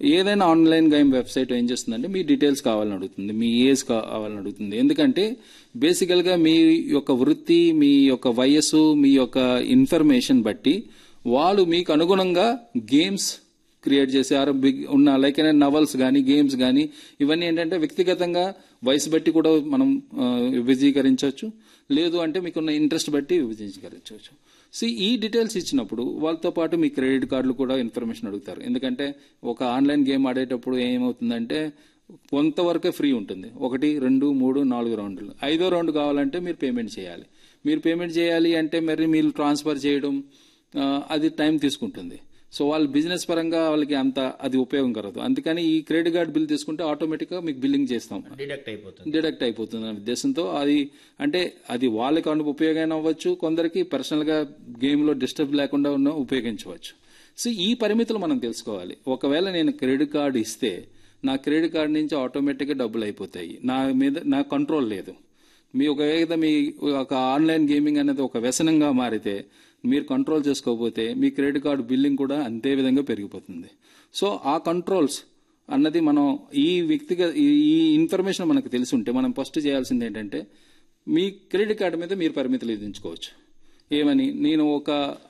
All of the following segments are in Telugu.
ఏదైనా ఆన్లైన్ గేమ్ వెబ్సైట్ ఏం చేస్తుందంటే మీ డీటెయిల్స్ కావాలని అడుగుతుంది మీ ఏజ్ కావాలని అడుగుతుంది ఎందుకంటే బేసికల్ గా మీ యొక్క వృత్తి మీ యొక్క వయస్సు మీ యొక్క ఇన్ఫర్మేషన్ బట్టి వాళ్ళు మీకు అనుగుణంగా గేమ్స్ క్రియేట్ చేశారు బిగ్ ఉన్న లైక్ నవల్స్ కానీ గేమ్స్ కానీ ఇవన్నీ ఏంటంటే వ్యక్తిగతంగా వయసు బట్టి కూడా మనం ఆ, విభజీకరించవచ్చు లేదు అంటే మీకున్న ఇంట్రెస్ట్ బట్టి విభజించవచ్చు సో ఈ డీటెయిల్స్ ఇచ్చినప్పుడు వాళ్ళతో పాటు మీ క్రెడిట్ కార్డులు కూడా ఇన్ఫర్మేషన్ అడుగుతారు ఎందుకంటే ఒక ఆన్లైన్ గేమ్ ఆడేటప్పుడు ఏమవుతుందంటే కొంతవరకే ఫ్రీ ఉంటుంది ఒకటి రెండు మూడు నాలుగు రౌండ్లు ఐదో రౌండ్ కావాలంటే మీరు పేమెంట్ చేయాలి మీరు పేమెంట్ చేయాలి అంటే మరి మీరు ట్రాన్స్ఫర్ చేయడం ఆ, అది టైం తీసుకుంటుంది సో వాళ్ళ బిజినెస్ పరంగా వాళ్ళకి అంత అది ఉపయోగం కలదు అందుకని ఈ క్రెడిట్ కార్డ్ బిల్ తీసుకుంటే ఆటోమేటిక్గా మీకు బిల్లింగ్ చేస్తాం డిడక్ట్ అయిపోతుంది డిడక్ట్ అయిపోతుంది అనే ఉద్దేశంతో అది అంటే అది వాళ్ళకి అను ఉపయోగం అవ్వచ్చు కొందరికి పర్సనల్ గా గేమ్ లో డిస్టర్బ్ లేకుండా ఉన్న ఉపయోగించవచ్చు సో ఈ పరిమితులు మనం తెలుసుకోవాలి ఒకవేళ నేను క్రెడిట్ కార్డు ఇస్తే నా క్రెడిట్ కార్డు నుంచి ఆటోమేటిక్గా డబ్బులు అయిపోతాయి నా మీద నా కంట్రోల్ లేదు మీ ఒకవేళ మీ ఒక ఆన్లైన్ గేమింగ్ అనేది ఒక వ్యసనంగా మారితే మీరు కంట్రోల్ చేసుకోకపోతే మీ క్రెడిట్ కార్డు బిల్లింగ్ కూడా అంతే విధంగా పెరిగిపోతుంది సో ఆ కంట్రోల్స్ అన్నది మనం ఈ వ్యక్తిగత ఈ- ఈ ఇన్ఫర్మేషన్ మనకు తెలిసి ఉంటే మనం ఫస్ట్ చేయాల్సింది ఏంటంటే మీ క్రెడిట్ కార్డు మీద మీరు పరిమితులు విధించుకోవచ్చు ఏమని నేను ఒక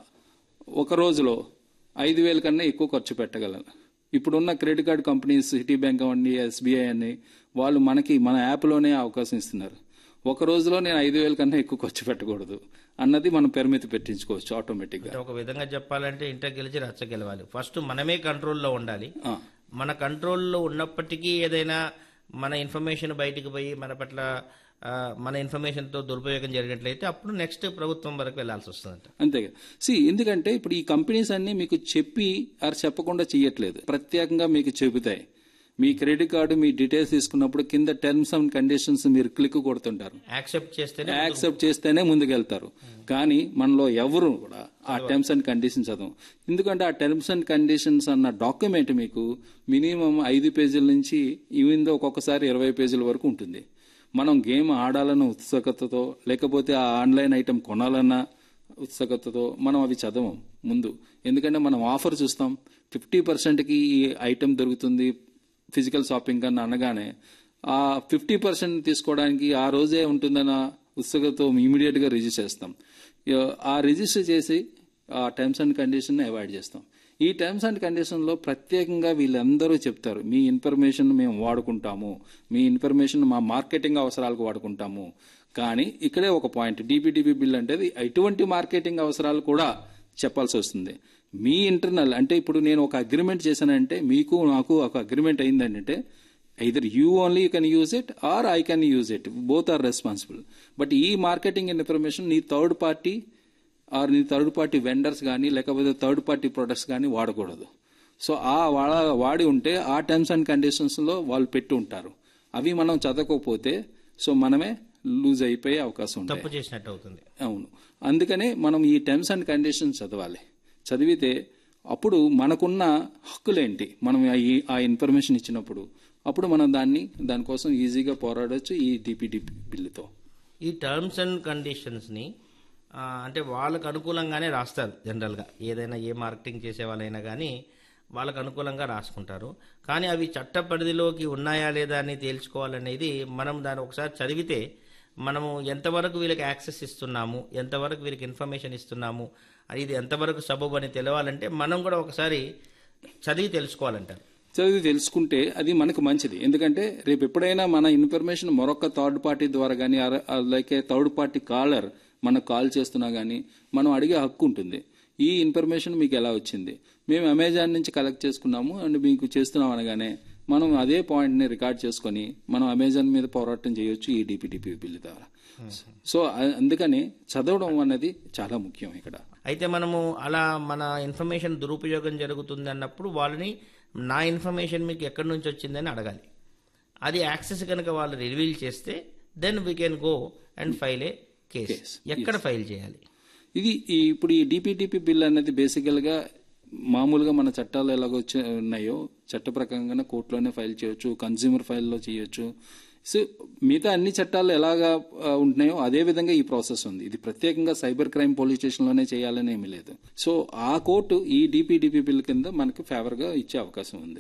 ఒక రోజులో ఐదు వేల కన్నా ఎక్కువ ఖర్చు పెట్టగలను ఇప్పుడున్న credit card companies Citi bank అవ్వండి ఎస్బీఐ అని వాళ్ళు మనకి మన యాప్లోనే అవకాశం ఇస్తున్నారు ఒక రోజులో నేను ఐదు వేల కన్నా ఎక్కువ ఖర్చు పెట్టకూడదు అన్నది మనం పరిమితి పెట్టించుకోవచ్చు ఆటోమేటిక్గా అంటే ఒక విధంగా చెప్పాలంటే ఇంట గెలిచి రచ్చ గెలవాలి ఫస్ట్ మనమే కంట్రోల్లో ఉండాలి ఆ. మన కంట్రోల్లో ఉన్నప్పటికీ ఏదైనా మన ఇన్ఫర్మేషన్ బయటికి పోయి మన పట్ల ఆ, మన ఇన్ఫర్మేషన్ తో దురుపయోగం జరిగినట్లయితే అప్పుడు నెక్స్ట్ ప్రభుత్వం వరకు వెళ్లాల్సి వస్తుందంట అంతే కదా సి ఎందుకంటే ఇప్పుడు ఈ కంపెనీస్ అన్ని మీకు చెప్పి ఆరు చెప్పకుండా చేయట్లేదు ప్రత్యేకంగా మీకు చెబుతాయి మీ క్రెడిట్ కార్డు మీ డీటెయిల్స్ తీసుకున్నప్పుడు కింద టర్మ్స్ అండ్ కండిషన్స్ మీరు క్లిక్ కొడుతుంటారు యాక్సెప్ట్ చేస్తేనే యాక్సెప్ట్ చేస్తేనే ముందుకెళ్తారు కానీ మనలో ఎవరు కూడా ఆ టర్మ్స్ అండ్ కండిషన్స్ చదవం ఎందుకంటే ఆ టర్మ్స్ అండ్ కండిషన్స్ అన్న డాక్యుమెంట్ మీకు మినిమం ఐదు పేజీల నుంచి ఈవెన్ ఒక్కొక్కసారి ఇరవై పేజీల వరకు ఉంటుంది మనం గేమ్ ఆడాలన్న ఉత్సుకతతో లేకపోతే ఆ ఆన్లైన్ ఐటెం కొనాలన్న ఉత్సుకతతో మనం అవి చదవం ముందు ఎందుకంటే మనం ఆఫర్ చూస్తాం ఫిఫ్టీ పర్సెంట్కి ఈ ఐటెం దొరుకుతుంది ఫిజికల్ షాపింగ్ కన్నా అనగానే ఆ ఫిఫ్టీ పర్సెంట్ తీసుకోవడానికి ఆ రోజే ఉంటుందన్న ఉత్సుకతో ఇమీడియట్ గా రిజిస్టర్ చేస్తాం ఇక ఆ రిజిస్టర్ చేసి ఆ టర్మ్స్ అండ్ కండిషన్ అవాయిడ్ చేస్తాం ఈ టర్మ్స్ అండ్ కండిషన్ లో ప్రత్యేకంగా వీళ్ళందరూ చెప్తారు మీ ఇన్ఫర్మేషన్ మేము వాడుకుంటాము మీ ఇన్ఫర్మేషన్ మా మార్కెటింగ్ అవసరాలకు వాడుకుంటాము కానీ ఇక్కడే ఒక పాయింట్ డిపిడిపి బిల్ అంటే అది ఎటువంటి మార్కెటింగ్ అవసరాలు కూడా చెప్పాల్సి వస్తుంది మీ ఇంటర్నల్ అంటే ఇప్పుడు నేను ఒక అగ్రిమెంట్ చేశానంటే మీకు నాకు ఒక అగ్రిమెంట్ అయిందంటే either you only you can use it or I can use it both are responsible but ఈ మార్కెటింగ్ ఇన్ఫర్మేషన్ నీ థర్డ్ పార్టీ ఆర్ నీ థర్డ్ పార్టీ వెండర్స్ కానీ లేకపోతే థర్డ్ పార్టీ ప్రొడక్ట్స్ కానీ వాడకూడదు సో ఆ వాడ వాడి ఉంటే ఆ టర్మ్స్ అండ్ కండిషన్స్ లో వాళ్ళు పెట్టి ఉంటారు అవి మనం చదవకపోతే సో మనమే లూజ్ అయిపోయే అవకాశం ఉంటుంది తప్పు చేసినట్టు అవుతుంది అవును అందుకనే మనం ఈ టర్మ్స్ అండ్ కండిషన్స్ చదవాలి చదివితే అప్పుడు మనకున్న హక్కులేంటి మనం ఆ- ఈ ఆ ఇన్ఫర్మేషన్ ఇచ్చినప్పుడు అప్పుడు మనం దాన్ని దానికోసం ఈజీగా పోరాడొచ్చు ఈ డిపిడిపి బిల్లుతో ఈ టర్మ్స్ అండ్ కండిషన్స్ ని ఆ, అంటే వాళ్ళకు అనుకూలంగానే రాస్తారు జనరల్గా ఏదైనా ఏ మార్కెటింగ్ చేసే వాళ్ళైనా కానీ వాళ్ళకు అనుకూలంగా రాసుకుంటారు కానీ అవి చట్ట పరిధిలోకి ఉన్నాయా లేదా అని తేల్చుకోవాలనేది మనం దాన్ని ఒకసారి చదివితే మనము ఎంతవరకు వీళ్ళకి యాక్సెస్ ఇస్తున్నాము ఎంతవరకు వీళ్ళకి ఇన్ఫర్మేషన్ ఇస్తున్నాము అది ఇది ఎంతవరకు సబబు అని తెలవాలంటే మనం కూడా ఒకసారి చదివి తెలుసుకోవాలంటారు చదివి తెలుసుకుంటే అది మనకు మంచిది ఎందుకంటే రేపు ఎప్పుడైనా మన ఇన్ఫర్మేషన్ మరొక థర్డ్ పార్టీ ద్వారా కానీ లైక్ థర్డ్ పార్టీ కాలర్ మనకు కాల్ చేస్తున్నా కానీ మనం అడిగే హక్కు ఉంటుంది ఈ ఇన్ఫర్మేషన్ మీకు ఎలా వచ్చింది మేము అమెజాన్ నుంచి కలెక్ట్ చేసుకున్నాము అండ్ మీకు చేస్తున్నాం అనగానే మనం అదే పాయింట్ ని రికార్డ్ చేసుకొని మనం అమెజాన్ మీద పోరాటం చేయొచ్చు ఈ డిపిడిపి బిల్లు ద్వారా సో అ- అందుకని చదవడం అనేది చాలా ముఖ్యం ఇక్కడ అయితే మనము అలా మన ఇన్ఫర్మేషన్ దురుపయోగం జరుగుతుంది అన్నప్పుడు వాళ్ళని నా ఇన్ఫర్మేషన్ మీకు ఎక్కడి నుంచి వచ్చిందని అడగాలి అది యాక్సెస్ కనుక వాళ్ళు రివీల్ చేస్తే then we can go and file a case Case, ఎక్కడ ఫైల్ చేయాలి ఇది ఈ ఇప్పుడు ఈ డిపిటిపి బిల్ అనేది బేసికల్ గా మామూలుగా మన చట్టాలు ఎలాగో వచ్చి- ఉన్నాయో చట్ట ప్రకారంగానే కోర్టులోనే ఫైల్ చేయొచ్చు కన్స్యూమర్ ఫైల్లో చేయొచ్చు సో మిగతా అన్ని చట్టాలు ఎలాగా ఆ, ఉంటున్నాయో అదే విధంగా ఈ ప్రాసెస్ ఉంది ఇది ప్రత్యేకంగా సైబర్ క్రైమ్ పోలీస్ స్టేషన్ లోనే చేయాలని ఏమీ లేదు సో ఆ కోర్టు ఈ డిపిడిపి బిల్ కింద మనకి ఫేవర్ గా ఇచ్చే అవకాశం ఉంది